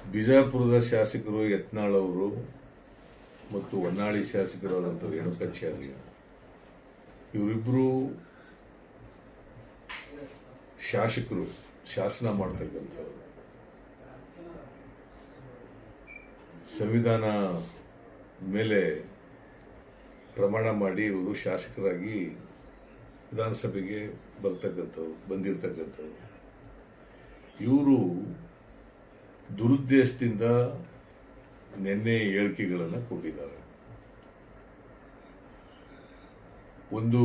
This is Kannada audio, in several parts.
ಬಿಜಾಪುರದ ಶಾಸಕರು ಯತ್ನಾಳ್ ಅವರು ಮತ್ತು ಹೊನ್ನಾಳಿ ಶಾಸಕರಾದಂಥ ರೇಣುಕಾಚಾರ್ಯ ಇವರಿಬ್ಬರು ಶಾಸಕರು ಶಾಸನ ಮಾಡ್ತಕ್ಕಂಥವ್ರು ಸಂವಿಧಾನ ಮೇಲೆ ಪ್ರಮಾಣ ಮಾಡಿ ಇವರು ಶಾಸಕರಾಗಿ ವಿಧಾನಸಭೆಗೆ ಬರ್ತಕ್ಕಂಥವ್ರು ಬಂದಿರತಕ್ಕಂಥವ್ರು ಇವರು ದುರುದ್ದೇಶದಿಂದ ನಿನ್ನೆ ಹೇಳಿಕೆಗಳನ್ನು ಕೊಟ್ಟಿದ್ದಾರೆ ಒಂದು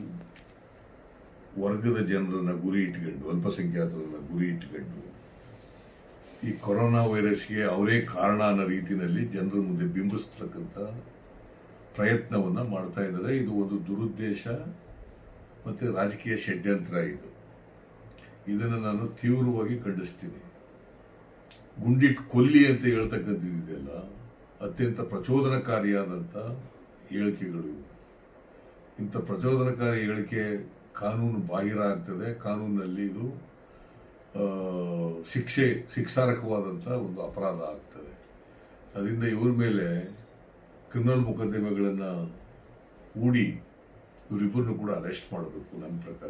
ವರ್ಗದ ಜನರನ್ನ ಗುರಿ ಇಟ್ಕೊಂಡು ಅಲ್ಪಸಂಖ್ಯಾತರನ್ನ ಗುರಿ ಇಟ್ಕೊಂಡು ಈ ಕೊರೋನಾ ವೈರಸ್ಗೆ ಅವರೇ ಕಾರಣ ಅನ್ನೋ ರೀತಿಯಲ್ಲಿ ಜನರ ಮುಂದೆ ಬಿಂಬಿಸ್ತಕ್ಕಂಥ ಪ್ರಯತ್ನವನ್ನ ಮಾಡ್ತಾ ಇದ್ದಾರೆ ಇದು ಒಂದು ದುರುದ್ದೇಶ ಮತ್ತೆ ರಾಜಕೀಯ ಷಡ್ಯಂತ್ರ ಇದು ಇದನ್ನು ನಾನು ತೀವ್ರವಾಗಿ ಖಂಡಿಸ್ತೀನಿ ಗುಂಡಿಟ್ ಕೊಲ್ಲಿ ಅಂತ ಹೇಳ್ತಕ್ಕಂಥದ್ದಿದೆಯಲ್ಲ ಅತ್ಯಂತ ಪ್ರಚೋದನಕಾರಿಯಾದಂಥ ಹೇಳಿಕೆಗಳು ಇವು. ಇಂಥ ಪ್ರಚೋದನಕಾರಿ ಹೇಳಿಕೆ ಕಾನೂನು ಬಾಹಿರ ಆಗ್ತದೆ ಕಾನೂನಿನಲ್ಲಿ ಇದು ಆ, ಶಿಕ್ಷೆ ಶಿಕ್ಷಾರ್ಹವಾದಂಥ ಒಂದು ಅಪರಾಧ ಆಗ್ತದೆ ಅದರಿಂದ ಇವ್ರ ಮೇಲೆ ಕ್ರಿಮಿನಲ್ ಮೊಕದ್ದಮೆಗಳನ್ನು ಹೂಡಿ ಇವರಿಬ್ಬರನ್ನು ಕೂಡ ಅರೆಸ್ಟ್ ಮಾಡಬೇಕು ನನ್ನ ಪ್ರಕಾರ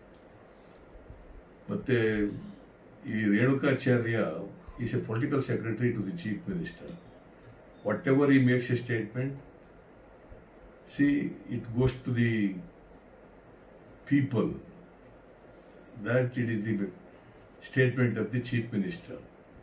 ಮತ್ತೆ ಈ Renukacharya is a political secretary to the chief minister whatever he makes a statement see it goes to the people that it is the statement of the chief minister.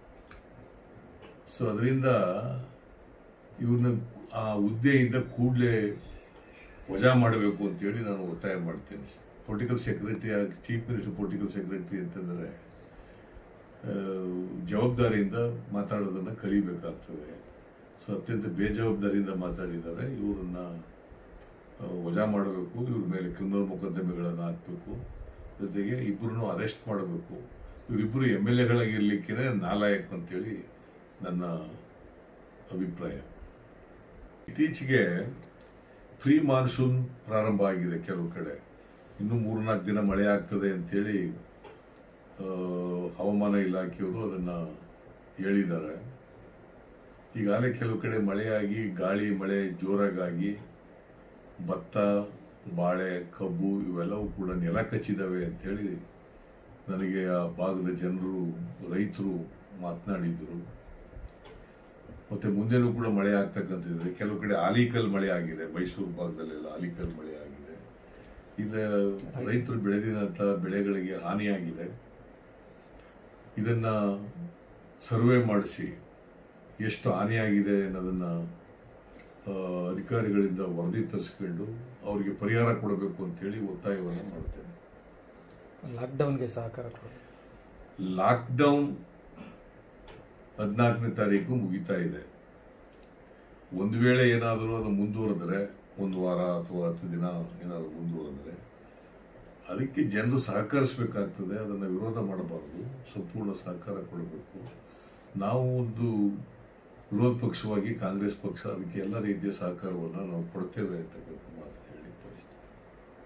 So ಅದರಿಂದ ಇವ್ರನ್ನ ಆ ಹುದ್ದೆಯಿಂದ ಕೂಡಲೇ ವಜಾ ಮಾಡಬೇಕು ಅಂತೇಳಿ ನಾನು ಒತ್ತಾಯ ಮಾಡ್ತೇನೆ ಪೊಲಿಟಿಕಲ್ ಸೆಕ್ರೆಟರಿ ಆಗಿ ಚೀಫ್ ಮಿನಿಸ್ಟರ್ ಪೊಲಿಟಿಕಲ್ ಸೆಕ್ರೆಟರಿ ಅಂತಂದರೆ ಆ, ಜವಾಬ್ದಾರಿಯಿಂದ ಮಾತಾಡೋದನ್ನು ಕಲಿಬೇಕಾಗ್ತದೆ ಸೊ ಅತ್ಯಂತ ಬೇಜವಾಬ್ದಾರಿಯಿಂದ ಮಾತಾಡಿದ್ದಾರೆ ಇವರನ್ನ ಆ, ವಜಾ ಮಾಡಬೇಕು ಇವ್ರ ಮೇಲೆ ಕ್ರಿಮಿನಲ್ ಮೊಕದ್ದಮೆಗಳನ್ನು ಹಾಕಬೇಕು ಜೊತೆಗೆ ಇಬ್ಬರನ್ನು ಅರೆಸ್ಟ್ ಮಾಡಬೇಕು ಇವರಿಬ್ಬರು ಎಮ್ ಎಲ್ ಎಗಳಾಗಿರ್ಲಿಕ್ಕೆ ನಾಲಾಯಕ್ ಅಂತೇಳಿ ನನ್ನ ಅಭಿಪ್ರಾಯ ಇತ್ತೀಚೆಗೆ ಪ್ರೀ ಮಾನ್ಸೂನ್ ಪ್ರಾರಂಭ ಆಗಿದೆ ಕೆಲವು ಕಡೆ ಇನ್ನೂ ಮೂರ್ನಾಲ್ಕು ದಿನ ಮಳೆ ಆಗ್ತದೆ ಅಂತೇಳಿ ಆ, ಹವಾಮಾನ ಇಲಾಖೆಯವರು ಅದನ್ನು ಹೇಳಿದ್ದಾರೆ ಈಗಾಗಲೇ ಕೆಲವು ಕಡೆ ಮಳೆಯಾಗಿ ಗಾಳಿ ಮಳೆ ಜೋರಾಗಾಗಿ ಭತ್ತ ಬಾಳೆ ಕಬ್ಬು ಇವೆಲ್ಲವೂ ಕೂಡ ನೆಲ ಕಚ್ಚಿದಾವೆ ಅಂತೇಳಿ ನನಗೆ ಆ ಭಾಗದ ಜನರು ರೈತರು ಮಾತನಾಡಿದ್ರು ಮತ್ತೆ ಮುಂದೆನೂ ಕೂಡ ಮಳೆ ಆಗ್ತಕ್ಕಂಥದ್ದಿದೆ ಕೆಲವು ಕಡೆ ಆಲಿಕಲ್ ಮಳೆ ಆಗಿದೆ ಮೈಸೂರು ಭಾಗದಲ್ಲೆಲ್ಲ ಆಲಿಕಲ್ ಮಳೆ ಆಗಿದೆ ಈಗ ರೈತರು ಬೆಳೆದಿದಂಥ ಬೆಳೆಗಳಿಗೆ ಹಾನಿಯಾಗಿದೆ ಇದನ್ನ ಸರ್ವೆ ಮಾಡಿಸಿ ಎಷ್ಟು ಹಾನಿಯಾಗಿದೆ ಅನ್ನೋದನ್ನ ಆ, ಅಧಿಕಾರಿಗಳಿಂದ ವರದಿ ತರಿಸ್ಕೊಂಡು ಅವರಿಗೆ ಪರಿಹಾರ ಕೊಡಬೇಕು ಅಂತೇಳಿ ಒತ್ತಾಯವನ್ನು ಮಾಡ್ತೇನೆ ಲಾಕ್ಡೌನ್ಗೆ ಸಹಕಾರ ಕೊಡಿ ಲಾಕ್ಡೌನ್ ಹದಿನಾಲ್ಕನೇ ತಾರೀಕು ಮುಗಿತಾ ಇದೆ ಒಂದು ವೇಳೆ ಏನಾದರೂ ಅದು ಮುಂದುವರೆದ್ರೆ ಒಂದು ವಾರ ಅಥವಾ ಹತ್ತು ದಿನ ಏನಾದರೂ ಮುಂದುವರೆದ್ರೆ ಅದಕ್ಕೆ ಜನರು ಸಹಕರಿಸಬೇಕಾಗ್ತದೆ ಅದನ್ನು ವಿರೋಧ ಮಾಡಬಾರ್ದು ಸಂಪೂರ್ಣ ಸಹಕಾರ ಕೊಡಬೇಕು ನಾವು ಒಂದು ವಿರೋಧ ಪಕ್ಷವಾಗಿ ಕಾಂಗ್ರೆಸ್ ಪಕ್ಷ ಅದಕ್ಕೆ ಎಲ್ಲ ರೀತಿಯ ಸಹಕಾರವನ್ನು ನಾವು ಕೊಡ್ತೇವೆ ಅಂತಕ್ಕಂಥ ಮಾತು